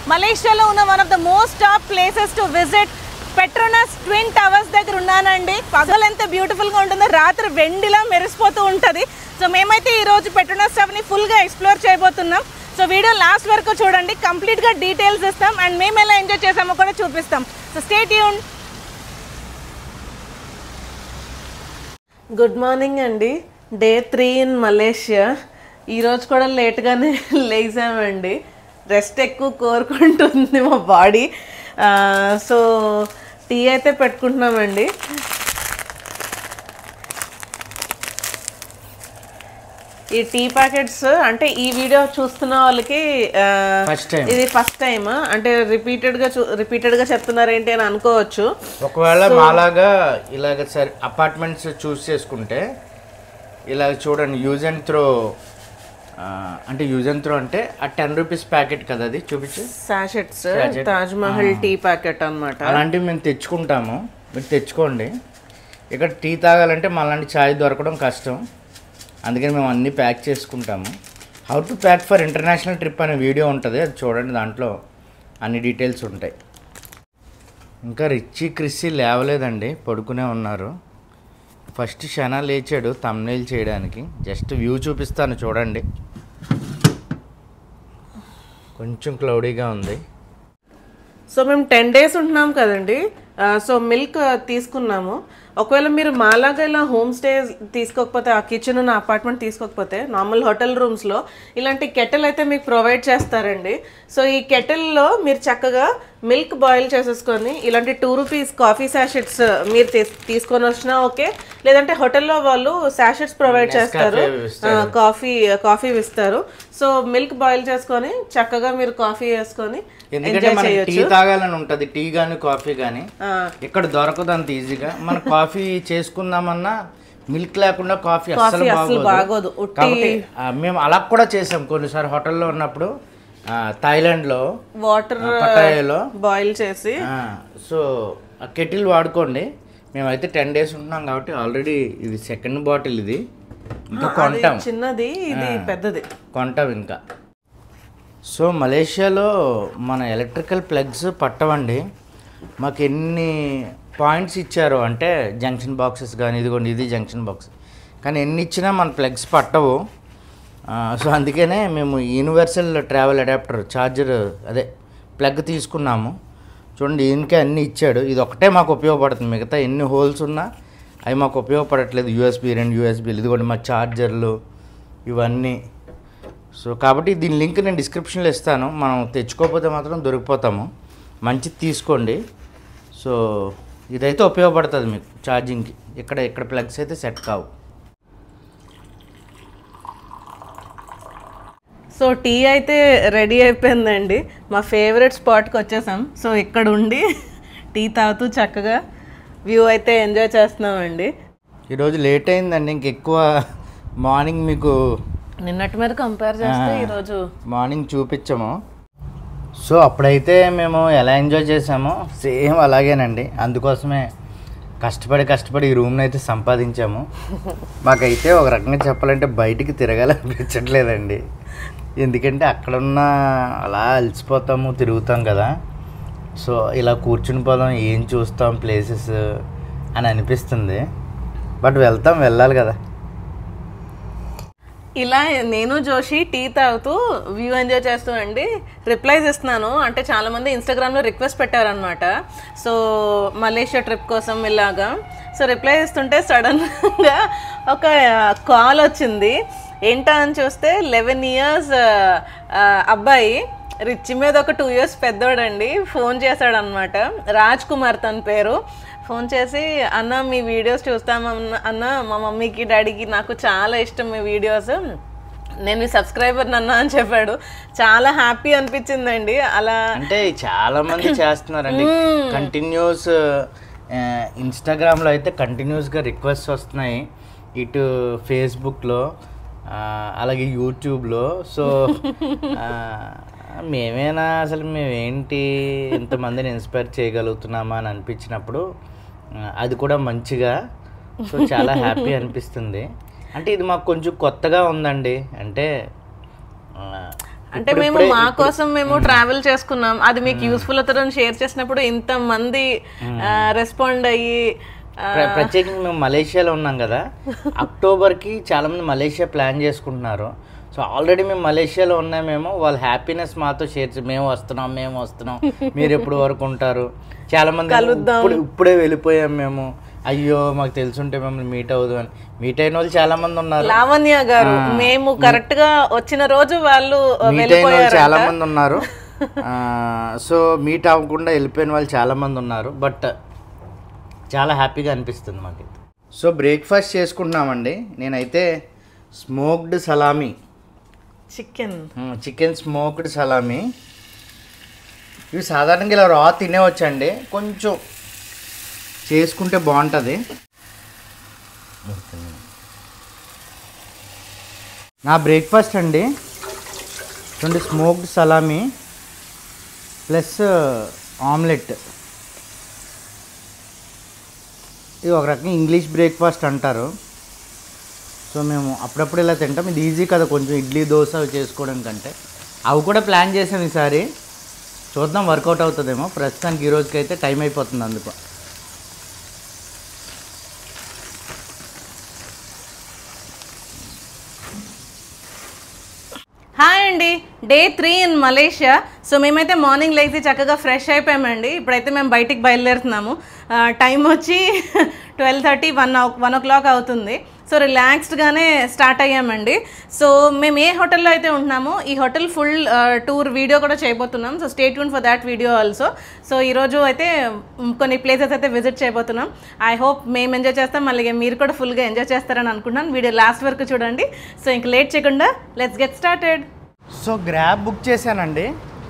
మలేషియాలో ఉన్న one of the most top places to visit Petronas twin towers దగ్గర ఉన్నానండి పగలు ఎంత బ్యూటిఫుల్ గా ఉంటుందో రాత్రి వెండిలా మెరిసిపోతూ ఉంటది సో మేమైతే ఈ రోజు పెట్రోనస్ టవర్ ని ఫుల్ గా ఎక్స్ప్లోర్ చేయబోతున్నాం సో వీడియో లాస్ట్ వరకు చూడండి కంప్లీట్ గా డీటెయిల్స్ ఇస్తాం అండ్ మేము ఎలా ఎంజాయ్ చేసామో కూడా చూపిస్తాం so stay tune good morning అండి డే త్రీ ఇన్ మలేషియా ఈరోజు కూడా లేట్గానే లేసామండి రెస్ట్ ఎక్కువ కోరుకుంటుంది మా బాడీ సో టీ అయితే పెట్టుకుంటున్నామండి ఈ టీ ప్యాకెట్స్ అంటే ఈ వీడియో చూస్తున్న వాళ్ళకి ఆ, First time. ఇది ఫస్ట్ టైం అంటే రిపీటెడ్గా చూ రిపీటెడ్గా చెప్తున్నారు ఏంటి అని అనుకోవచ్చు ఒకవేళ మాలాగా ఇలాగ సరే అపార్ట్మెంట్స్ చూస్ చేసుకుంటే ఇలాగ చూడండి యూజ్ అండ్ త్రో అంటే యూజ్ అండ్ త్రో అంటే ఆ టెన్ రూపీస్ ప్యాకెట్ కదా అది చూపించు sachets Sachet. Taj Mahal tea packet అన్నమాట అలాంటివి మేము తెచ్చుకుంటాము మీరు తెచ్చుకోండి ఇక్కడ టీ తాగాలంటే మళ్ళీ చాయ్ దొరకడం కష్టం అందుకని మేము అన్నీ ప్యాక్ చేసుకుంటాము how to pack for international trip అనే వీడియో ఉంటుంది అది చూడండి దాంట్లో అన్ని డీటెయిల్స్ ఉంటాయి ఇంకా రిచ్చి క్రిస్సి లేవలేదండి పడుకునే ఉన్నారు ఫస్ట్ క్షణ లేచాడు తమ్నైల్ చేయడానికి జస్ట్ వ్యూ చూపిస్తాను చూడండి కొంచెం క్లౌడీగా ఉంది సో మేము టెన్ డేస్ ఉంటున్నాం కదండి ఆ, సో మిల్క్ తీసుకున్నాము ఒకవేళ మీరు మాలాగా ఇలా హోమ్ స్టే తీసుకోకపోతే ఆ కిచెన్ ఉన్న అపార్ట్మెంట్ తీసుకోకపోతే నార్మల్ హోటల్ రూమ్స్లో ఇలాంటి కెటిల్ అయితే మీకు ప్రొవైడ్ చేస్తారండి సో ఈ కెటిల్లో మీరు చక్కగా మిల్క్ బాయిల్ చేసేసుకొని ఇలాంటి టూ రూపీస్ కాఫీ శాషెట్స్ మీరు తీస్- తీసుకొని వచ్చినా ఓకే లేదంటే హోటల్లో వాళ్ళు శాషెట్స్ ప్రొవైడ్ చేస్తారు ఆ, కాఫీ కాఫీ ఇస్తారు సో మిల్క్ బాయిల్ చేసుకొని చక్కగా మీరు కాఫీ వేసుకొని ఎందుకంటే ఎంజాయ్ మనకి టీ చేయొచ్చు తాగాలని ఉంటది టీ గాని కాఫీ గాని ఆ, ఇక్కడ దొరకదు అంత ఈజీగా మన కాఫీ చేసుకుందామన్నా మిల్క్ లేకుండా కాఫీ అస్సలు కాఫీ అస్సలు బాగోదు. బాగోదు ఉట్టి- కాబట్టి ఆ, మేము అలా కూడా చేసాం కొన్నిసార్లు హోటల్లో ఉన్నప్పుడు ఆ, థాయిలాండ్లో వాటర్ పటాయాలో బాయిల్ చేసి ఆ, సో ఆ కెటిల్ వాడుకోండి మేమైతే టెన్ డేస్ ఉంటున్నాం కాబట్టి ఆల్రెడీ ఇది సెకండ్ బాటిల్ ఇది ఇంకా అది కొంటాం చిన్నది ఇది పెద్దది కొంటాం ఇంకా సో మలేషియాలో మన ఎలక్ట్రికల్ ప్లగ్స్ పట్టవండి మాకు ఎన్ని పాయింట్స్ ఇచ్చారో అంటే జంక్షన్ బాక్సెస్ కానీ ఇదిగోండి ఇది జంక్షన్ బాక్స్ కానీ ఎన్ని ఇచ్చినా మన ప్లగ్స్ పట్టవు ఆ, సో అందుకనే మేము యూనివర్సల్ ట్రావెల్ అడాప్టర్ ఛార్జర్ అదే ప్లగ్ తీసుకున్నాము చూడండి ఈయనకే అన్నీ ఇచ్చాడు ఇది ఒకటే మాకు ఉపయోగపడుతుంది మిగతా ఎన్ని హోల్స్ ఉన్నా అవి మాకు ఉపయోగపడట్లేదు యూఎస్బి రెండు యూఎస్బీలు ఇదిగోండి మా ఛార్జర్లు ఇవన్నీ సో కాబట్టి దీని లింక్ నేను డిస్క్రిప్షన్లో ఇస్తాను మనం తెచ్చుకోకపోతే మాత్రం దొరికిపోతాము మంచిది తీసుకోండి సో ఇదైతే ఉపయోగపడుతుంది మీకు ఛార్జింగ్కి ఇక్కడ ఇక్కడ ప్లగ్స్ అయితే సెట్ కావు సో టీ అయితే రెడీ అయిపోయిందండి మా ఫేవరెట్ స్పాట్కి వచ్చేసాం సో ఇక్కడ ఉండి టీ తాగుతూ చక్కగా వ్యూ అయితే ఎంజాయ్ చేస్తున్నామండి ఈరోజు లేట్ అయిందండి ఇంకెక్కువ మార్నింగ్ మీకు నిన్నటి మీద కంపేర్ చేస్తే ఈరోజు మార్నింగ్ చూపించాము సో అప్పుడైతే మేము ఎలా ఎంజాయ్ చేసామో సేమ్ అలాగేనండి అందుకోసమే కష్టపడి కష్టపడి ఈ రూమ్ని అయితే సంపాదించాము మాకైతే ఒక రకంగా చెప్పాలంటే బయటికి తిరగాలనిపించట్లేదండి ఎందుకంటే అక్కడున్న అలా అలసిపోతాము తిరుగుతాం కదా సో ఇలా కూర్చుని పోదాం ఏం చూస్తాం ప్లేసెస్ అని అనిపిస్తుంది బట్ వెళ్తాం వెళ్ళాలి కదా ఇలా నేను జోషి టీ తాగుతూ వ్యూ ఎంజాయ్ చేస్తూ అండి రిప్లైస్ ఇస్తున్నాను అంటే చాలా మంది ఇన్స్టాగ్రామ్లో రిక్వెస్ట్ పెట్టారనమాట సో మలేషియా ట్రిప్ కోసం ఇలాగా సో రిప్లై ఇస్తుంటే సడన్గా ఒక కాల్ వచ్చింది ఏంటా అని చూస్తే లెవెన్ ఇయర్స్ అబ్బాయి రిచ్ మీద ఒక టూ ఇయర్స్ పెద్దోడండి ఫోన్ చేశాడనమాట రాజ్ కుమార్ తన పేరు ఫోన్ చేసి అన్న మీ వీడియోస్ చూస్తామన్న అన్న మా మమ్మీకి డాడీకి నాకు చాలా ఇష్టం మీ వీడియోస్ నేను మీ సబ్స్క్రైబర్ నన్న అని చెప్పాడు చాలా హ్యాపీ అనిపించిందండి అలా అంటే చాలా మంది చేస్తున్నారండి కంటిన్యూస్ ఇన్స్టాగ్రామ్లో అయితే కంటిన్యూస్గా రిక్వెస్ట్ వస్తున్నాయి ఇటు ఫేస్బుక్లో అలాగే యూట్యూబ్లో సో ఆ, మేమేనా అసలు మేమేంటి ఇంతమందిని ఇన్స్పైర్ చేయగలుగుతున్నామా అని అనిపించినప్పుడు ఆ, అది కూడా మంచిగా సో చాలా హ్యాపీ అనిపిస్తుంది అంటే ఇది మాకు కొంచెం కొత్తగా ఉందండి అంటే ఆ, అంటే మేము మా కోసం మేము ట్రావెల్ చేసుకున్నాం అది మీకు యూస్ఫుల్ అవుతుందని షేర్ చేసినప్పుడు ఇంత మంది రెస్పాండ్ అయ్యి ఆ, ప్ర- ప్రత్యేకంగా మేము మలేషియాలో ఉన్నాం కదా అక్టోబర్కి చాలామంది మలేషియా ప్లాన్ చేసుకుంటున్నారు సో ఆల్రెడీ మేము మలేషియాలో ఉన్నామేమో వాళ్ళ హ్యాపీనెస్ మాతో షేర్ చే- మేము వస్తున్నాం మేము వస్తున్నాం మీరు ఎప్పుడు వరకు ఉంటారు చాలామంది ఇప్పుడు ఇప్పుడే వెళ్ళిపోయాం మేము అయ్యో మాకు తెలుసుంటే మిమ్మల్ని మీట్ అవ్వదు అని మీట్ అయిన వాళ్ళు చాలా మంది ఉన్నారు లావణ్య గారు మేము కరెక్ట్ గా వచ్చిన రోజు వాళ్ళు ఆ, మీట్ అయిన వాళ్ళు వెళ్ళిపోయారు చాలా మంది ఉన్నారు ఆ, సో మీట్ అవ్వకుండా వెళ్ళిపోయిన వాళ్ళు చాలా మంది ఉన్నారు బట్ చాలా హ్యాపీగా అనిపిస్తుంది మాకు సో బ్రేక్ఫాస్ట్ చేసుకుంటున్నామండి నేనైతే smoked salami chicken chicken smoked salami ఇవి సాధారణంగా ఇలా రా తినేవచ్చండి కొంచెం చేసుకుంటే బాగుంటుంది నా బ్రేక్ఫాస్ట్ అండి చూడండి స్మోక్డ్ సలామీ ప్లస్ ఆమ్లెట్ ఇది ఒక రకంగా ఇంగ్లీష్ బ్రేక్ఫాస్ట్ అంటారు సో మేము అప్పుడప్పుడు ఇలా తింటాం ఇది ఈజీ కదా కొంచెం ఇడ్లీ దోశ అవి చేసుకోవడం కంటే అవి కూడా ప్లాన్ చేసాం ఈసారి చూద్దాం వర్కౌట్ అవుతుందేమో ప్రస్తుతానికి ఈ రోజుకి అయితే టైం అయిపోతుంది అందుకు హాయ్ అండి day three in Malaysia so మేమైతే మార్నింగ్ లేచి చక్కగా ఫ్రెష్ అయిపోయామండి ఇప్పుడైతే మేము బయటికి బయలుదేరుతున్నాము టైం వచ్చి twelve thirty one one o'clock అవుతుంది సో రిలాక్స్డ్గానే స్టార్ట్ అయ్యామండి సో మేము ఏ హోటల్లో అయితే ఉంటున్నామో ఈ హోటల్ ఫుల్ టూర్ వీడియో కూడా చేయబోతున్నాం so stay tune for that video also so ఈరోజు అయితే మ్, కొన్ని ప్లేసెస్ అయితే విజిట్ చేయబోతున్నాం ఐ హోప్ మేము ఎంజాయ్ చేస్తాం మళ్ళీ మీరు కూడా ఫుల్గా ఎంజాయ్ చేస్తారని అనుకుంటున్నాను వీడియో లాస్ట్ వరకు చూడండి సో ఇంక లేట్ చేయకుండా let's get started so grab book చేశానండి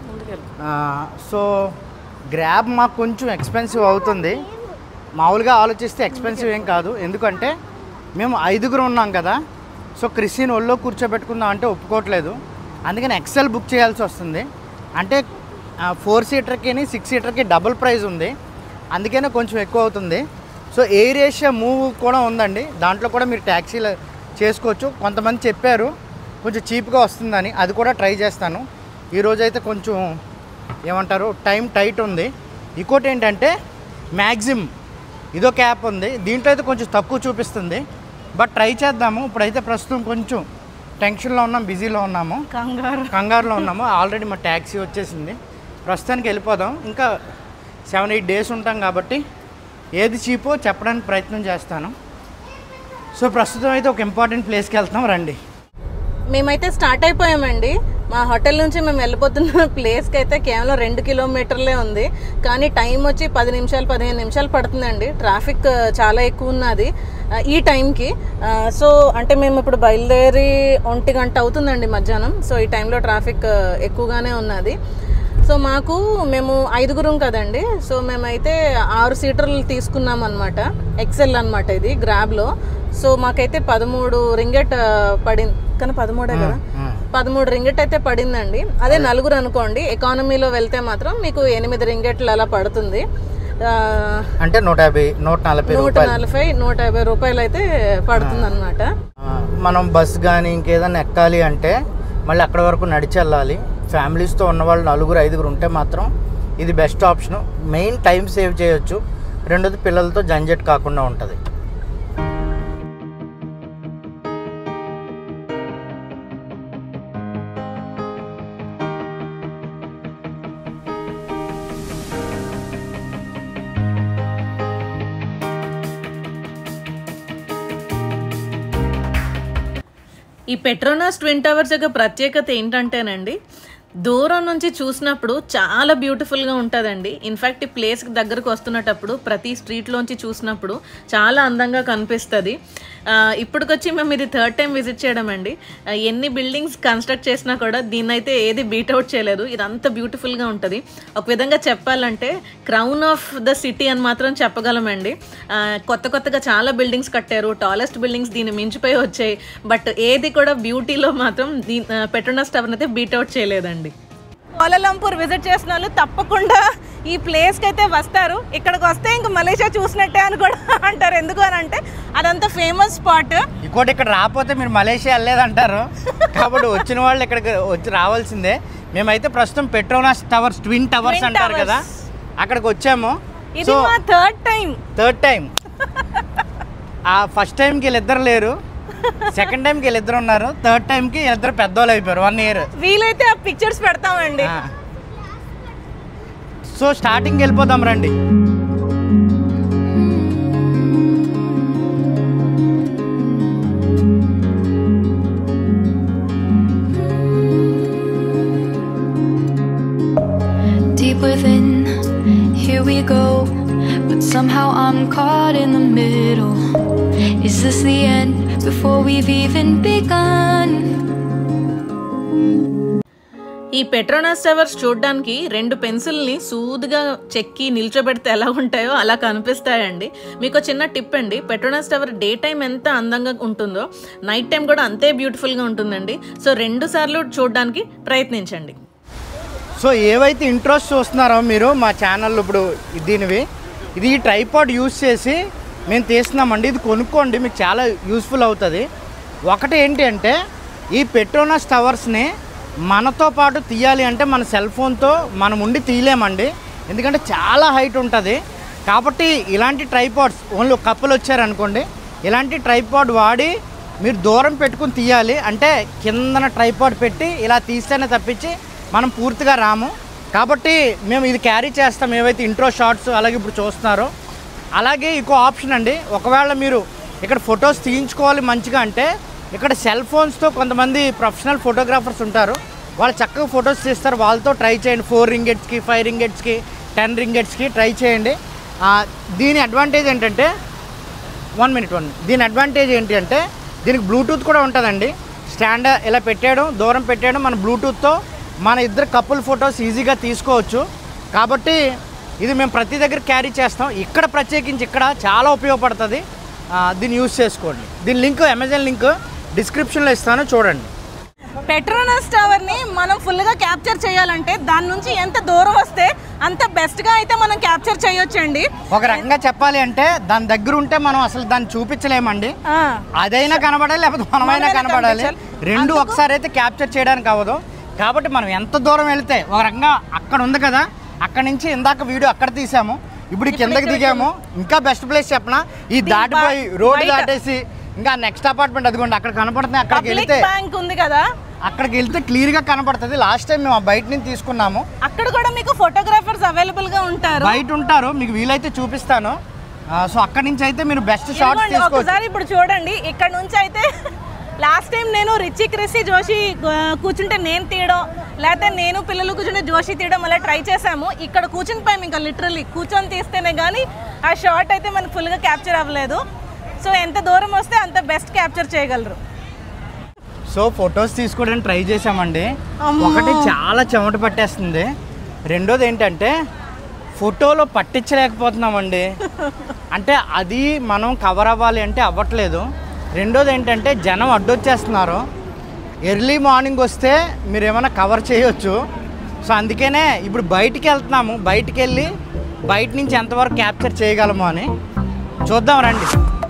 ఆ, సో గ్రాబ్ మాకు కొంచెం ఎక్స్పెన్సివ్ అవుతుంది మామూలుగా ఆలోచిస్తే ఎక్స్పెన్సివ్ ఏం కాదు ఎందుకంటే మేము ఐదుగురు ఉన్నాం కదా సో క్రిస్టియన్ ఒళ్ళో కూర్చోబెట్టుకుందాం అంటే ఒప్పుకోవట్లేదు అందుకని ఎక్సెల్ బుక్ చేయాల్సి వస్తుంది అంటే ఫోర్ సీటర్కి సిక్స్ సీటర్కి డబుల్ ప్రైస్ ఉంది అందుకనే కొంచెం ఎక్కువ అవుతుంది సో ఎయిర్ ఏషియా మూవ్ కూడా ఉందండి దాంట్లో కూడా మీరు ట్యాక్సీలు చేసుకోవచ్చు కొంతమంది చెప్పారు కొంచెం చీప్గా వస్తుందని అది కూడా ట్రై చేస్తాను ఈరోజు అయితే కొంచెం ఏమంటారు టైం టైట్ ఉంది ఇంకోటి ఏంటంటే మ్యాక్సిమ్ ఇదో క్యాప్ ఉంది దీంట్లో అయితే కొంచెం తక్కువ చూపిస్తుంది బట్ ట్రై చేద్దాము ఇప్పుడైతే ప్రస్తుతం కొంచెం టెన్షన్లో ఉన్నాం బిజీలో ఉన్నాము కంగారు కంగారులో ఉన్నాము ఆల్రెడీ మా ట్యాక్సీ వచ్చేసింది ప్రస్తుతానికి వెళ్ళిపోదాం ఇంకా సెవెన్ ఎయిట్ డేస్ ఉంటాం కాబట్టి ఏది చీపో చెప్పడానికి ప్రయత్నం చేస్తాను సో ప్రస్తుతం అయితే ఒక ఇంపార్టెంట్ ప్లేస్కి వెళ్తాం రండి మేమైతే స్టార్ట్ అయిపోయామండి మా హోటల్ నుంచి మేము వెళ్ళిపోతున్న ప్లేస్కి అయితే కేవలం రెండు కిలోమీటర్లే ఉంది కానీ టైం వచ్చి పది నిమిషాలు పదిహేను నిమిషాలు పడుతుందండి ట్రాఫిక్ ఆ, చాలా ఎక్కువ ఉన్నది ఆ, ఈ టైంకి ఆ, సో అంటే మేము ఇప్పుడు బయలుదేరి ఒంటి గంట అవుతుందండి మధ్యాహ్నం సో ఈ టైంలో ట్రాఫిక్ ఆ, ఎక్కువగానే ఉన్నది సో మాకు మేము ఐదుగురం కదండి సో మేమైతే ఆరు సీటర్లు తీసుకున్నాం అనమాట ఎక్సెల్ అనమాట ఇది గ్రాబ్లో సో మాకైతే పదమూడు రింగెట్ ఆ, పడింది కానీ పదమూడే కదా పదమూడు రింగెట్ అయితే పడిందండి అదే నలుగురు అనుకోండి ఎకానమీలో వెళ్తే మాత్రం మీకు ఎనిమిది రింగెట్లు అలా పడుతుంది ఆ, అంటే నూట యాభై నూట నలభై నూట రూపాయలు నలభై నూట యాభై రూపాయలు అయితే పడుతుంది అనమాట ఆ, మనం బస్ కానీ ఇంకేదైనా ఎక్కాలి అంటే మళ్ళీ అక్కడ వరకు నడిచి వెళ్ళాలి ఫ్యామిలీస్తో ఉన్నవాళ్ళు నలుగురు ఐదుగురు ఉంటే మాత్రం ఇది best option main time save చేయొచ్చు రెండోది పిల్లలతో జంజట్ కాకుండా ఉంటుంది ఈ పెట్రోనాస్ ట్విన్ టవర్స్ యొక్క ప్రత్యేకత ఏంటంటేనండి దూరం నుంచి చూసినప్పుడు చాలా బ్యూటిఫుల్గా ఉంటుందండి ఇన్ఫ్యాక్ట్ ఈ ప్లేస్కి దగ్గరకు వస్తున్నటప్పుడు ప్రతి స్ట్రీట్లోంచి చూసినప్పుడు చాలా అందంగా కనిపిస్తుంది ఇప్పటికొచ్చి మేము ఇది థర్డ్ టైం విజిట్ చేయడం అండి ఆ, ఎన్ని బిల్డింగ్స్ కన్స్ట్రక్ట్ చేసినా కూడా దీన్ని అయితే ఏది బీట్ అవుట్ చేయలేదు ఇది అంత బ్యూటిఫుల్గా ఉంటుంది ఒక విధంగా చెప్పాలంటే క్రౌన్ ఆఫ్ ద సిటీ అని మాత్రం చెప్పగలమండి ఆ, కొత్త కొత్తగా చాలా బిల్డింగ్స్ కట్టారు టాలెస్ట్ బిల్డింగ్స్ దీన్ని మించిపోయి వచ్చాయి బట్ ఏది కూడా బ్యూటీలో మాత్రం దీ పెట్రోనస్ టవర్ అయితే బీట్ అవుట్ చేయలేదండి కోలాలంపూర్ విజిట్ చేసిన వాళ్ళు తప్పకుండా ఈ ప్లేస్కి అయితే వస్తారు ఇక్కడికి వస్తే ఇంక మలేషియా చూసినట్టే అని కూడా అంటారు ఎందుకు అని అంటే అదంతా ఫేమస్ స్పాట్ ఇంకోటి ఇక్కడ రాకపోతే మీరు మలేషియా వెళ్ళలేదంటారు కాబట్టి వచ్చిన వాళ్ళు ఇక్కడికి వచ్చి రావాల్సిందే మేమైతే ప్రస్తుతం Petronas towers twin towers Twin అంటారు towers. కదా అక్కడికి వచ్చాము ఇది సో మా థర్డ్ టైం థర్డ్ టైం ఆ ఫస్ట్ టైంకి వీళ్ళిద్దరు లేరు సెకండ్ టైంకి వీళ్ళిద్దరు ఉన్నారు థర్డ్ టైంకి వీళ్ళిద్దరు పెద్దోళ్ళు అయిపోయారు వన్ ఇయర్ వీలైతే ఆ పిక్చర్స్ పెడతామండి సో స్టార్టింగ్ వెళ్ళిపోదాం రండి Deep within, here we go. But somehow I'm caught in the middle. Is this the end before we've even begun? ఈ పెట్రోనాస్ టవర్స్ చూడడానికి రెండు పెన్సిల్ని సూదిగా చెక్కి నిల్చోబెడితే ఎలా ఉంటాయో అలా కనిపిస్తాయండి మీకు ఒక చిన్న టిప్ అండి పెట్రోనాస్ టవర్ డే టైం ఎంత అందంగా ఉంటుందో నైట్ టైం కూడా అంతే బ్యూటిఫుల్గా ఉంటుందండి సో రెండు సార్లు చూడడానికి ప్రయత్నించండి సో ఏవైతే ఇంట్రెస్ట్ చూస్తున్నారో మీరు మా ఛానల్లో ఇప్పుడు దీనివి ఇది ట్రైపాడ్ యూస్ చేసి మేము తీస్తున్నామండి ఇది కొనుక్కోండి మీకు చాలా యూస్ఫుల్ అవుతుంది ఒకటి ఏంటి అంటే ఈ పెట్రోనస్ టవర్స్ని మనతో పాటు తీయాలి అంటే మన సెల్ ఫోన్తో మనం ఉండి తీయలేమండి ఎందుకంటే చాలా హైట్ ఉంటుంది కాబట్టి ఇలాంటి ట్రైపాడ్స్ ఓన్లీ ఒక కప్పులు వచ్చారనుకోండి ఇలాంటి ట్రైపాడ్ వాడి మీరు దూరం పెట్టుకుని తీయాలి అంటే కిందన ట్రైపాడ్ పెట్టి ఇలా తీస్తేనే తప్పించి మనం పూర్తిగా రాము కాబట్టి మేము ఇది క్యారీ చేస్తాం ఏవైతే ఇంట్రో షార్ట్స్ అలాగే ఇప్పుడు చూస్తున్నారో అలాగే ఇంకో ఆప్షన్ అండి ఒకవేళ మీరు ఇక్కడ ఫొటోస్ తీయించుకోవాలి మంచిగా అంటే ఇక్కడ సెల్ ఫోన్స్తో కొంతమంది ప్రొఫెషనల్ ఫోటోగ్రాఫర్స్ ఉంటారు వాళ్ళు చక్కగా ఫొటోస్ తీస్తారు వాళ్ళతో ట్రై చేయండి ఫోర్ రింగెట్స్కి ఫైవ్ రింగెట్స్కి టెన్ రింగెట్స్కి ట్రై చేయండి ఆ, దీని అడ్వాంటేజ్ ఏంటంటే వన్ మినిట్ వన్ దీని అడ్వాంటేజ్ ఏంటి అంటే దీనికి బ్లూటూత్ కూడా ఉంటుందండి స్టాండ్ ఇలా పెట్టేయడం దూరం పెట్టేయడం మన బ్లూటూత్తో మన ఇద్దరు కపుల్ ఫొటోస్ ఈజీగా తీసుకోవచ్చు కాబట్టి ఇది మేము ప్రతి దగ్గర క్యారీ చేస్తాం ఇక్కడ ప్రత్యేకించి ఇక్కడ చాలా ఉపయోగపడుతుంది ఆ, దీన్ని యూస్ చేసుకోండి దీని లింక్ అమెజాన్ లింక్ డిస్క్రిప్షన్లో ఇస్తాను చూడండి పెట్రోనస్ టవర్ ని మనం ఫుల్ గా క్యాప్చర్ చేయాలంటే దాని నుంచి ఎంత దూరం వస్తే అంత బెస్ట్ గా అయితే మనం క్యాప్చర్ చేయొచ్చండి ఒక రకంగా చెప్పాలి అంటే దాని దగ్గర ఉంటే మనం అసలు దాన్ని చూపించలేమండి ఆ, అదైనా కనబడాలి లేకపోతే మనమైనా మనమైనా కనబడాలి కనిపించాలి. రెండు అందుకు- ఒకసారి అయితే క్యాప్చర్ చేయడానికి అవ్వదు కాబట్టి మనం ఎంత దూరం వెళ్తే ఒక రకంగా అక్కడ ఉంది కదా అక్కడ నుంచి ఇందాక వీడియో అక్కడ తీసాము ఇప్పుడు ఈ కిందకి ఇక్కడ దిగాము ఇంకా బెస్ట్ ప్లేస్ చెప్పనా ఈ దీని దాటిపోయి బా- రోడ్డు బయట. దాటేసి ఇంకా నెక్స్ట్ అపార్ట్మెంట్ అదిగోండి అక్కడ కనపడుతుంది అక్కడికి పబ్లిక్ వెళ్తే బ్యాంక్ ఉంది కదా అక్కడికి వెళ్తే క్లియర్ గా కనపడుతుంది లాస్ట్ టైం మేము ఆ బయట నుంచి తీసుకున్నాము అక్కడ కూడా మీకు ఫోటోగ్రాఫర్స్ అవైలబుల్ గా ఉంటారు బయట ఉంటారు మీకు వీలైతే చూపిస్తాను సో అక్కడి నుంచి అయితే మీరు బెస్ట్ షార్ట్స్ ఇదిగోండి, తీసుకోవచ్చు ఒకసారి ఇప్పుడు చూడండి ఇక్కడ నుంచి అయితే లాస్ట్ టైం నేను రిచి క్రిసి జోషి ఆ, కూర్చుంటే నేను తీయడం లేకపోతే నేను పిల్లలు కూర్చుంటే జోషి తీయడం అలా ట్రై చేసాము ఇక్కడ కూర్చుని పోయాము ఇంకా లిటరల్లీ కూర్చొని తీస్తేనే కానీ ఆ షార్ట్ అయితే మనకు ఫుల్గా క్యాప్చర్ అవ్వలేదు సో ఎంత దూరం వస్తే అంత బెస్ట్ క్యాప్చర్ చేయగలరు సో ఫొటోస్ తీసుకోవడానికి ట్రై చేసామండి అమ్మో. ఒకటి చాలా చెమట పట్టేస్తుంది రెండోది ఏంటంటే ఫోటోలో పట్టించలేకపోతున్నామండి అంటే అది మనం కవర్ అవ్వాలి అంటే అవ్వట్లేదు రెండోది ఏంటంటే జనం అడ్డొచ్చేస్తున్నారు ఎర్లీ మార్నింగ్ వస్తే మీరు ఏమైనా కవర్ చేయొచ్చు సో అందుకనే ఇప్పుడు బయటికి వెళ్తున్నాము బయటికి వెళ్ళి బయట నుంచి ఎంతవరకు క్యాప్చర్ చేయగలము అని చూద్దాం రండి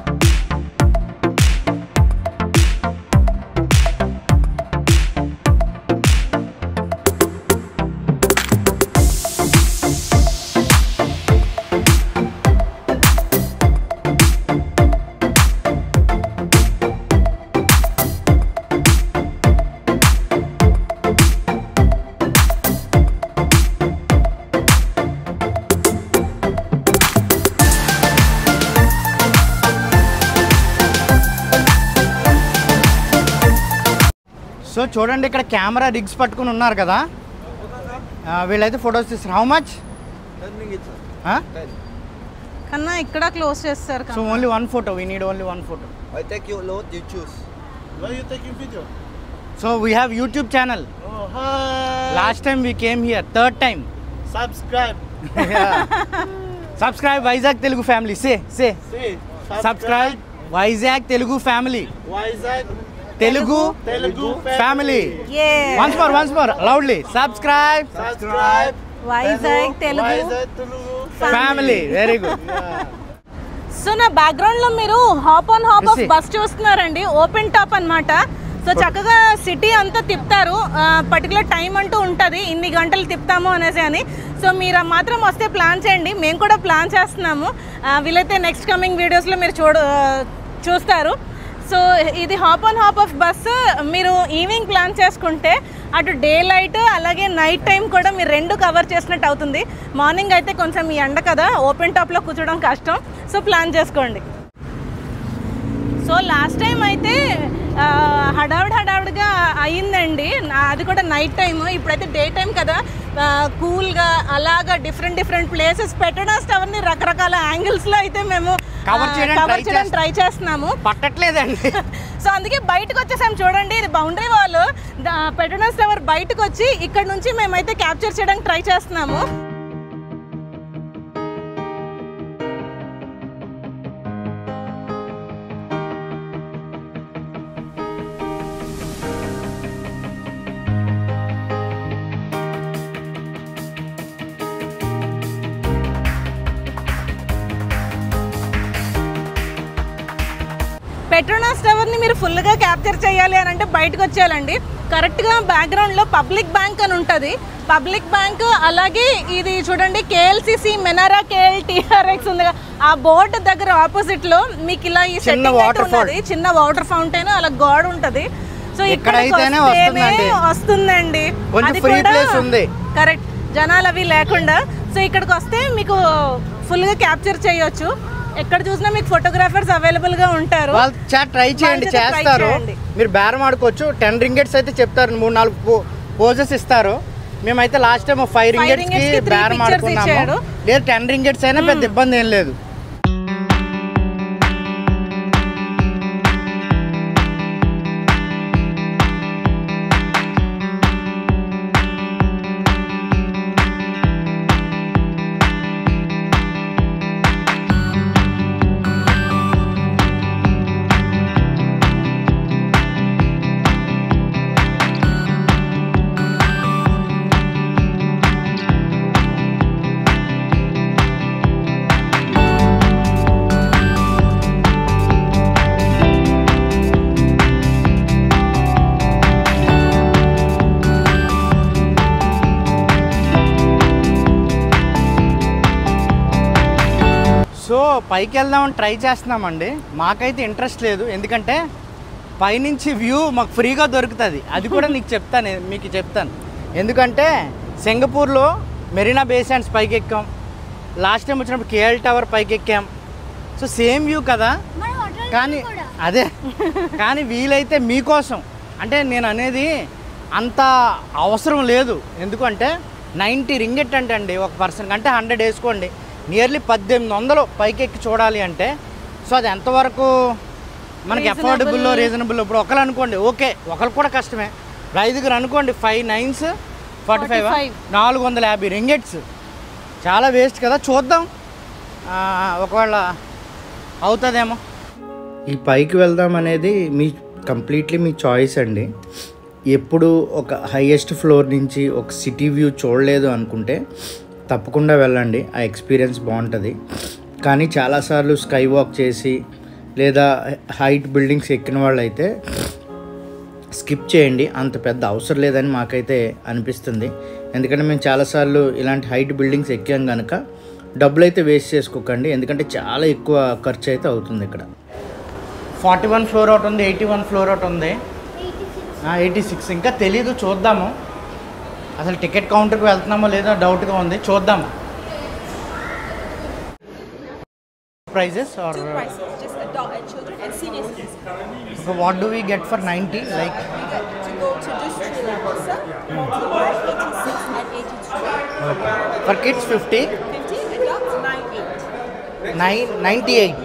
సో చూడండి ఇక్కడ కెమెరా రిగ్స్ పట్టుకుని ఉన్నారు కదా ఆ, వీళ్ళైతే ఫొటోస్ తీస్తారు హౌ మచ్ కన్నా ఇక్కడ క్లోజ్ చేస్తారు so only one photo we need only one photo I take your load, you choose. Why are you taking video? So we have YouTube channel Oh, hi. Last time we came here third time Subscribe. Subscribe Vizag Telugu family say say See. Subscribe Vizag Telugu family Why is that? Telugu Telugu family Yeah. Once more once more loudly subscribe Subscribe. Vizag Telugu Vizag Telugu. Family very good Yeah. So నా background లో మీరు hop on hop off Yes, bus చూస్తున్నారండి open top అన్నమాట so చక్కగా city అంతా తిప్పుతారు particular time అంటూ ఉంటుంది ఇన్ని గంటలు తిప్పుతాము అనేసి అని సో మీరు మాత్రం వస్తే ప్లాన్ చేయండి మేము కూడా ప్లాన్ చేస్తున్నాము ఆ, వీలైతే నెక్స్ట్ కమింగ్ వీడియోస్లో మీరు చూడ ఆ, చూస్తారు సో ఇది hop on hop off bus మీరు ఈవినింగ్ ప్లాన్ చేసుకుంటే అటు డే లైట్ అలాగే నైట్ టైం కూడా మీరు రెండు కవర్ చేసినట్టు అవుతుంది మార్నింగ్ అయితే కొంచెం ఈ ఎండ కదా ఓపెన్ టాప్లో కూర్చోవడం కష్టం సో ప్లాన్ చేసుకోండి సో లాస్ట్ టైం అయితే ఆ, హడావిడి హడావిడిగా అయ్యిందండి నా- అది కూడా నైట్ టైం ఇప్పుడైతే డే టైం కదా కూల్గా అలాగా డిఫరెంట్ డిఫరెంట్ ప్లేసెస్ పెట్టడం టవర్ని రకరకాల యాంగిల్స్లో అయితే మేము Cover చేయడానికి try చేయడానికి ట్రై చేస్తున్నాము పట్టట్లేదండి సో అందుకే బయటకు వచ్చేసాం చూడండి ఇది బౌండరీ వాల్ పెట్రోనస్ టవర్ బయటకు వచ్చి ఇక్కడ నుంచి మేమైతే క్యాప్చర్ చేయడానికి ట్రై చేస్తున్నాము పెట్రోనాస్ టవర్ని మీరు ఫుల్గా క్యాప్చర్ చేయాలి అని అంటే బయటకు వచ్చేయాలండి కరెక్ట్గా బ్యాక్గ్రౌండ్లో పబ్లిక్ బ్యాంక్ అని ఉంటుంది పబ్లిక్ బ్యాంక్ అలాగే ఇది చూడండి కేఎల్సిసి మెనారా కేఎల్ టీఆర్ఎక్స్ ఉంది కదా, ఆ బోర్డు దగ్గర ఆపోజిట్లో మీకు ఇలా ఈ చిన్న setting అయితే waterfall. ఉన్నది చిన్న వాటర్ ఫౌంటైన్ అలా గోడ ఉంటుంది సో ఎక్కడైతేనే వస్తుందండి. వస్తుందండి కొంచెం free place ఉంది. కరెక్ట్ జనాలు అవి లేకుండా సో ఇక్కడికి వస్తే మీకు ఫుల్గా క్యాప్చర్ చేయొచ్చు ఎక్కడ చూసినా మీకు ఫోటోగ్రాఫర్స్ అవైలబుల్ గా ఉంటారు వాళ్ళు చాట్ ట్రై చేయండి వాళ్ళ చేత try చేస్తారు చేయండి. మీరు బేరం ఆడుకోవచ్చు టెన్ రింగెట్స్ అయితే చెప్తారు మూడు నాలుగు పోజెస్ ఇస్తారు మేమైతే last time five ringgits ringgits కి కి three బేరం pictures ఆడుకున్నాము ఇచ్చాడు. లేదు టెన్ రింగెట్స్ అయినా పెద్ద ఇబ్బంది ఏం లేదు సో పైకి వెళ్దామని ట్రై చేస్తున్నామండి మాకైతే ఇంట్రెస్ట్ లేదు ఎందుకంటే పైనుంచి వ్యూ మాకు ఫ్రీగా దొరుకుతుంది అది కూడా నీకు చెప్తాను మీకు చెప్తాను ఎందుకంటే సింగపూర్లో మెరీనా బే శాండ్స్ పైకి ఎక్కాం లాస్ట్ టైం వచ్చినప్పుడు కేఎల్ టవర్ పైకి ఎక్కాం సో సేమ్ వ్యూ కదా కానీ అదే కానీ వీలైతే మీకోసం అంటే నేను అనేది అంత అవసరం లేదు ఎందుకంటే నైంటీ రింగెట్ అంటే అండి ఒక పర్సన్ అంటే హండ్రెడ్ వేసుకోండి నియర్లీ పద్దెనిమిది వందలు పైకి ఎక్కి చూడాలి అంటే సో అది ఎంతవరకు మనకి Reasonable. అఫోర్డబుల్ రీజనబుల్ ఇప్పుడు ఒకరు అనుకోండి ఓకే ఒకరు కూడా కష్టమే ఇప్పుడు ఐదుగురు అనుకోండి ఫైవ్ నైన్స్ ఫార్టీ ఫైవ్ 45. నాలుగు వందల యాభై రింగెట్స్ చాలా వేస్ట్ కదా చూద్దాం ఆ, ఒకవేళ అవుతుందేమో ఈ పైకి వెళ్దాం అనేది మీ కంప్లీట్లీ మీ చాయిస్ అండి ఎప్పుడు ఒక హైయెస్ట్ ఫ్లోర్ నుంచి ఒక సిటీ వ్యూ చూడలేదు అనుకుంటే తప్పకుండా వెళ్ళండి ఆ ఎక్స్పీరియన్స్ బాగుంటుంది కానీ చాలాసార్లు స్కై వాక్ చేసి లేదా హైట్ బిల్డింగ్స్ ఎక్కిన వాళ్ళు అయితే స్కిప్ చేయండి అంత పెద్ద అవసరం లేదని మాకైతే అనిపిస్తుంది ఎందుకంటే మేము చాలాసార్లు ఇలాంటి హైట్ బిల్డింగ్స్ ఎక్కాం కనుక డబ్బులు అయితే వేస్ట్ చేసుకోకండి ఎందుకంటే చాలా ఎక్కువ ఖర్చు అయితే అవుతుంది ఇక్కడ ఫార్టీ వన్ ఫ్లోర్ అవుట్ ఉంది ఎయిటీ వన్ ఫ్లోర్ అవుట్ ఉంది ఎయిటీ సిక్స్ ఇంకా తెలీదు చూద్దాము అసలు టికెట్ కౌంటర్కి వెళ్తున్నామో లేదో డౌట్గా ఉంది చూద్దాము prices are Two prices, just adult and children and senior citizens. What do we get for ninety like To go to this tree level, sir, 41, 86 and 82. For kids fifty 50 adults, 98. Nine ninety eight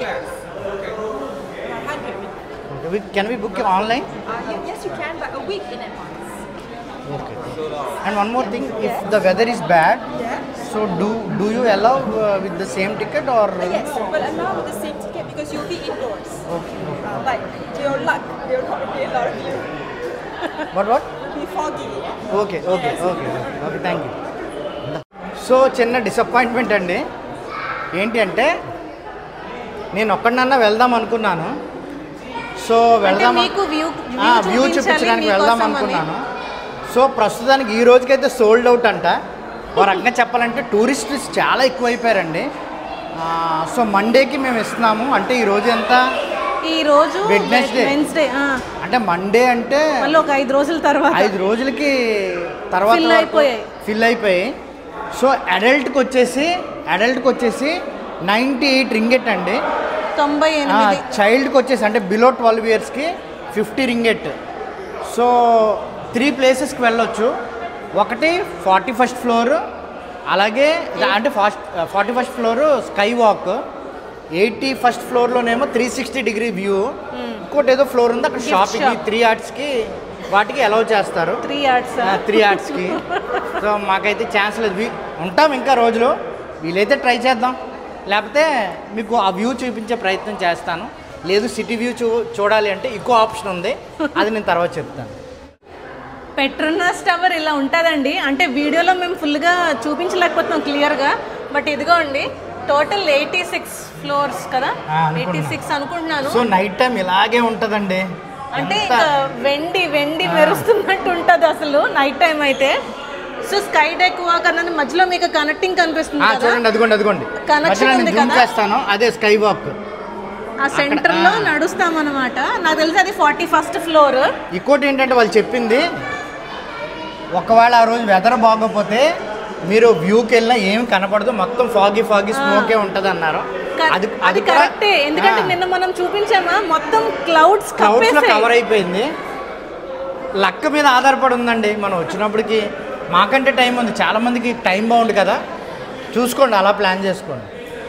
100. Can we book online Uh, ye- yes, you can, but a week in advance. Okay and one more thing if the weather is bad so do do you allow with the same ticket or Yes, but allow with the same ticket because you'll be indoors. Uh, like, to your luck, there will not be a lot of you. What what It'll be foggy. Okay okay okay okay thank you so చిన్న disappointment అండి ఏంటి అంటే నేను ఒక్కడినన్నా వెళ్దాం అనుకున్నాను so అంటే వెళ్దాం మీకు వ్యూ వ్యూ చూపించడానికి వెళ్దాం అనుకున్నాను సో ప్రస్తుతానికి ఈ రోజుకైతే సోల్డ్ అవుట్ అంట ఒక రకంగా చెప్పాలంటే టూరిస్టులు చాలా ఎక్కువైపోయారండి ఆ, సో మండేకి మేము ఇస్తున్నాము అంటే ఈ రోజు ఎంత ఈ రోజు Wednesday. వెన్స్డే అంటే మండే అంటే మళ్ళీ ఒక ఐదు రోజుల తర్వాత ఐదు రోజులకి తర్వాత Fill అయిపోయాయి. ఫిల్ అయిపోయాయి సో అడల్ట్కి వచ్చేసి అడల్ట్కి వచ్చేసి నైంటీ ఎయిట్ రింగెట్ అండి తొంభై ఎనిమిది చైల్డ్కి వచ్చేసి అంటే బిలో ట్వెల్వ్ ఇయర్స్కి ఫిఫ్టీ రింగెట్ సో త్రీ ప్లేసెస్కి వెళ్ళొచ్చు ఒకటి ఫార్టీ ఫస్ట్ ఫ్లోర్ అలాగే అంటే fast forty first floor sky walk eighty first ఫ్లోర్లోనేమో త్రీ సిక్స్టీ డిగ్రీ వ్యూ ఇంకోటి ఏదో ఫ్లోర్ ఉంది అక్కడ Gift షాపింగ్ shop. త్రీ ఆర్ట్స్కి వాటికి అలౌ చేస్తారు త్రీ యార్డ్స్ త్రీ ఆర్ట్స్కి సో మాకైతే ఛాన్స్ లేదు వీ- ఉంటాం ఇంకా రోజులు వీలైతే ట్రై చేద్దాం లేకపోతే మీకు ఆ వ్యూ చూపించే ప్రయత్నం చేస్తాను లేదు సిటీ వ్యూ చూ చూడాలి అంటే ఇంకో ఆప్షన్ ఉంది అది నేను తర్వాత చెప్తాను పెట్రోనాస్ టవర్ ఇలా ఉంటుందండి అంటే వీడియోలో మేము ఫుల్గా చూపించలేకపోతున్నాం క్లియర్గా బట్ ఇదిగోండి టోటల్ ఎయిటీ సిక్స్ ఫ్లోర్స్ కదా ఆ, అనుకుంటున్నా. ఎయిటీ సిక్స్ అనుకుంటున్నాను సో నైట్ టైం ఇలాగే ఉంటుందండి అంటే ఎంత- ఇంకా వెండి వెండి మెరుస్తున్నట్టు ఉంటుంది అసలు నైట్ టైం అయితే సో స్కై డెక్ వాక్ అన్నది మధ్యలో మీకు కనెక్టింగ్ కనిపిస్తుంది ఆ, కదా చూడండి అదిగోండి అదిగోండి Connection మధ్యలో నేను ఉంది జూమ్ కదా? చేస్తాను అదే స్కై వాక్ ఆ సెంటర్ లో నడుస్తాం అనమాట నాకు తెలిసి అది ఫార్టీ ఫస్ట్ ఫ్లోర్ ఇంకోటి ఏంటంటే వాళ్ళు చెప్పింది ఒకవేళ ఆ రోజు వెదర్ బాగోపోతే మీరు వ్యూకి వెళ్ళినా ఏమి కనపడదు మొత్తం ఫాగి ఫాగి స్మోకే ఉంటుంది అన్నారు అది అది కూడా- కరెక్టే ఎందుకంటే ఆ. నిన్న మనం చూపించామా మొత్తం క్లౌడ్స్ క్లౌడ్స్ లో కవర్ అయిపోయింది లక్క మీద ఆధారపడి ఉందండి మనం వచ్చినప్పటికి మాకంటే టైం ఉంది చాలా మందికి టైం బాగుంది కదా చూసుకోండి అలా ప్లాన్ చేసుకోండి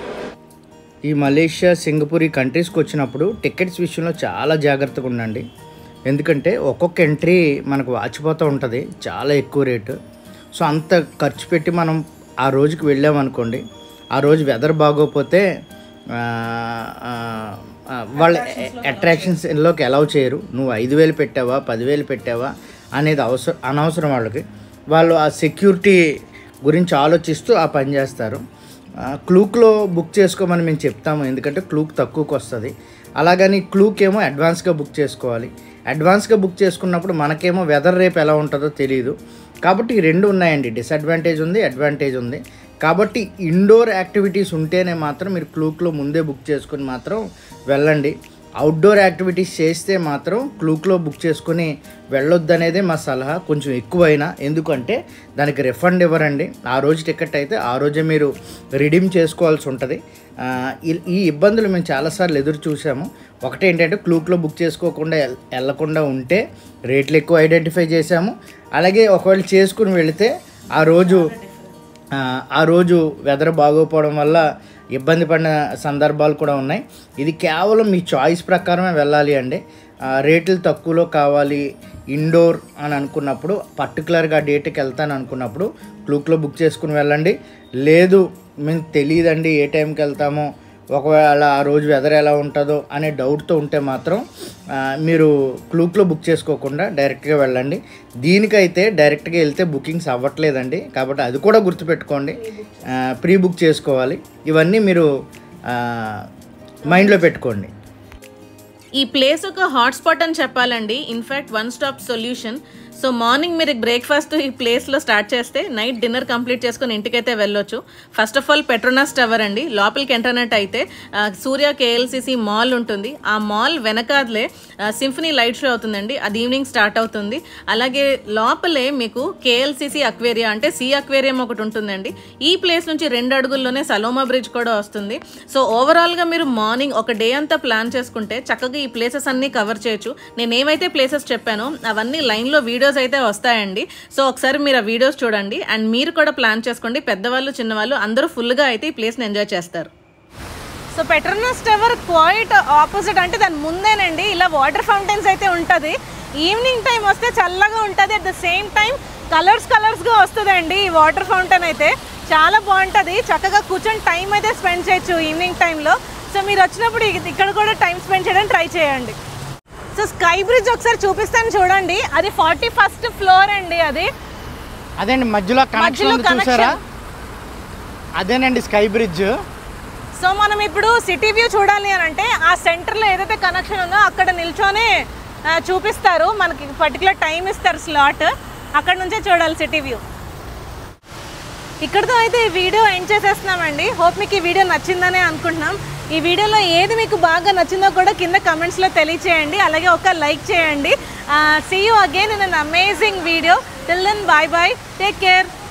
ఈ మలేషియా సింగపూర్ ఈ కంట్రీస్కి వచ్చినప్పుడు టికెట్స్ విషయంలో చాలా జాగ్రత్తగా ఉండండి ఎందుకంటే ఒక్కొక్క ఎంట్రీ మనకు వాచిపోతూ ఉంటుంది చాలా ఎక్కువ రేటు సో అంత ఖర్చు పెట్టి మనం ఆ రోజుకి వెళ్ళామనుకోండి ఆ రోజు వెదర్ బాగోకపోతే ఆ, ఆ, ఆ, వాళ్ళ అట్రాక్షన్స్లోకి అలౌ చేయరు నువ్వు ఐదు వేలు పెట్టావా పదివేలు పెట్టావా అనేది అవసరం అనవసరం వాళ్ళకి వాళ్ళు ఆ సెక్యూరిటీ గురించి ఆలోచిస్తూ ఆ పని చేస్తారు ఆ, క్లూక్లో బుక్ చేసుకోమని మేము చెప్తాము ఎందుకంటే క్లూక్ తక్కువకి వస్తుంది అలాగని క్లూక్ ఏమో అడ్వాన్స్గా బుక్ చేసుకోవాలి అడ్వాన్స్గా బుక్ చేసుకున్నప్పుడు మనకేమో వెదర్ రేపు ఎలా ఉంటుందో తెలియదు కాబట్టి ఈ రెండు ఉన్నాయండి డిసడ్వాంటేజ్ ఉంది అడ్వాంటేజ్ ఉంది కాబట్టి ఇండోర్ యాక్టివిటీస్ ఉంటేనే మాత్రం మీరు క్లూక్లో ముందే బుక్ చేసుకుని మాత్రం వెళ్ళండి అవుట్డోర్ యాక్టివిటీస్ చేస్తే మాత్రం క్లూక్లో బుక్ చేసుకుని వెళ్ళొద్దనేదే మా సలహా కొంచెం ఎక్కువైనా ఎందుకంటే దానికి రిఫండ్ ఇవ్వరండి ఆ రోజు టికెట్ అయితే ఆ రోజే మీరు రిడీమ్ చేసుకోవాల్సి ఉంటుంది ఆ, ఈ- ఈ ఇబ్బందులు మేము చాలాసార్లు ఎదురు చూసాము ఒకటి ఏంటంటే క్లూక్లో బుక్ చేసుకోకుండా ఎల్- వెళ్ళకుండా ఉంటే రేట్లు ఎక్కువ ఐడెంటిఫై చేసాము అలాగే ఒకవేళ చేసుకుని వెళితే ఆ రోజు ఆ, ఆ రోజు వెదర్ బాగోపోవడం వల్ల ఇబ్బంది పడిన సందర్భాలు కూడా ఉన్నాయి ఇది కేవలం మీ చాయిస్ ప్రకారమే వెళ్ళాలి అండి ఆ, రేట్లు తక్కువలో కావాలి ఇండోర్ అని అనుకున్నప్పుడు పర్టికులర్గా డేట్కి వెళ్తాను అనుకున్నప్పుడు క్లూక్లో బుక్ చేసుకుని వెళ్ళండి లేదు మేము తెలియదండి ఏ టైంకి వెళ్తామో ఒకవేళ ఆ రోజు వెదర్ ఎలా ఉంటుందో అనే డౌట్తో ఉంటే మాత్రం ఆ, మీరు క్లూక్లో బుక్ చేసుకోకుండా డైరెక్ట్గా వెళ్ళండి దీనికైతే డైరెక్ట్గా వెళ్తే బుకింగ్స్ అవ్వట్లేదండి కాబట్టి అది కూడా గుర్తుపెట్టుకోండి ప్రీ బుక్ చేసుకోవాలి ఇవన్నీ మీరు ఆ, మైండ్లో పెట్టుకోండి ఈ ప్లేస్ ఒక హాట్స్పాట్ అని చెప్పాలండి in fact one stop solution so morning మీరు బ్రేక్ఫాస్ట్ ఈ ప్లేస్లో స్టార్ట్ చేస్తే నైట్ డిన్నర్ కంప్లీట్ చేసుకుని ఇంటికైతే వెళ్ళొచ్చు first of all Petronas tower అండి లోపలికి ఎంటర్నెట్ అయితే ఆ, సూర్య కేఎల్సిసి మాల్ ఉంటుంది ఆ మాల్ వెనకాదలే సింఫనీ లైట్ షో అవుతుందండి అది ఈవినింగ్ స్టార్ట్ అవుతుంది అలాగే లోపలే మీకు కేఎల్సిసి అక్వేరియా అంటే సీ అక్వేరియం ఒకటి ఉంటుందండి ఈ ప్లేస్ నుంచి రెండు అడుగుల్లోనే సలోమా బ్రిడ్జ్ కూడా వస్తుంది సో ఓవరాల్గా మీరు మార్నింగ్ ఒక డే అంతా ప్లాన్ చేసుకుంటే చక్కగా ఈ ప్లేసెస్ అన్నీ కవర్ చేయొచ్చు నేను ఏమైతే ప్లేసెస్ చెప్పానో అవన్నీ లైన్లో వీడియోస్ అయితే వస్తాయండి సో ఒకసారి మీరు ఆ వీడియోస్ చూడండి అండ్ మీరు కూడా ప్లాన్ చేసుకోండి పెద్దవాళ్ళు చిన్నవాళ్ళు అందరూ ఫుల్గా అయితే ఈ ప్లేస్ని ఎంజాయ్ చేస్తారు so Petronas tower quite opposite అంటే దాని ముందేనండి ఇలా వాటర్ ఫౌంటైన్స్ అయితే ఉంటుంది ఈవినింగ్ టైం వస్తే చల్లగా ఉంటుంది at the same time colours కలర్స్గా వస్తుందండి ఈ వాటర్ ఫౌంటైన్ అయితే చాలా బాగుంటుంది చక్కగా కూర్చొని టైం అయితే స్పెండ్ చేయొచ్చు ఈవినింగ్ టైంలో సో మీరు వచ్చినప్పుడు ఇక- ఇక్కడ కూడా టైం స్పెండ్ చేయడానికి ట్రై చేయండి సో స్కై బ్రిడ్జ్ ఒకసారి చూపిస్తాను చూడండి అది ఫార్టీ ఫస్ట్ ఫ్లోర్ అండి అది అదేండి మధ్యలో కనెక్షన్ మధ్యలో ఉంది చూసారా connection. అదేనండి స్కై బ్రిడ్జ్ సో మనం ఇప్పుడు సిటీ వ్యూ చూడాలి అని అంటే ఆ సెంటర్లో ఏదైతే కనెక్షన్ ఉందో అక్కడ నిల్చొని ఆ, చూపిస్తారు మనకి పర్టికులర్ టైం ఇస్తారు స్లాట్ అక్కడ నుంచే చూడాలి సిటీ వ్యూ ఇక్కడితో అయితే ఈ వీడియో ఎండ్ చేసేస్తున్నామండి హోప్ మీకు ఈ వీడియో నచ్చిందనే అనుకుంటున్నాం ఈ వీడియోలో ఏది మీకు బాగా నచ్చిందో కూడా కింద కమెంట్స్లో తెలియచేయండి అలాగే ఒక లైక్ చేయండి see you again in an amazing video till then bye bye take care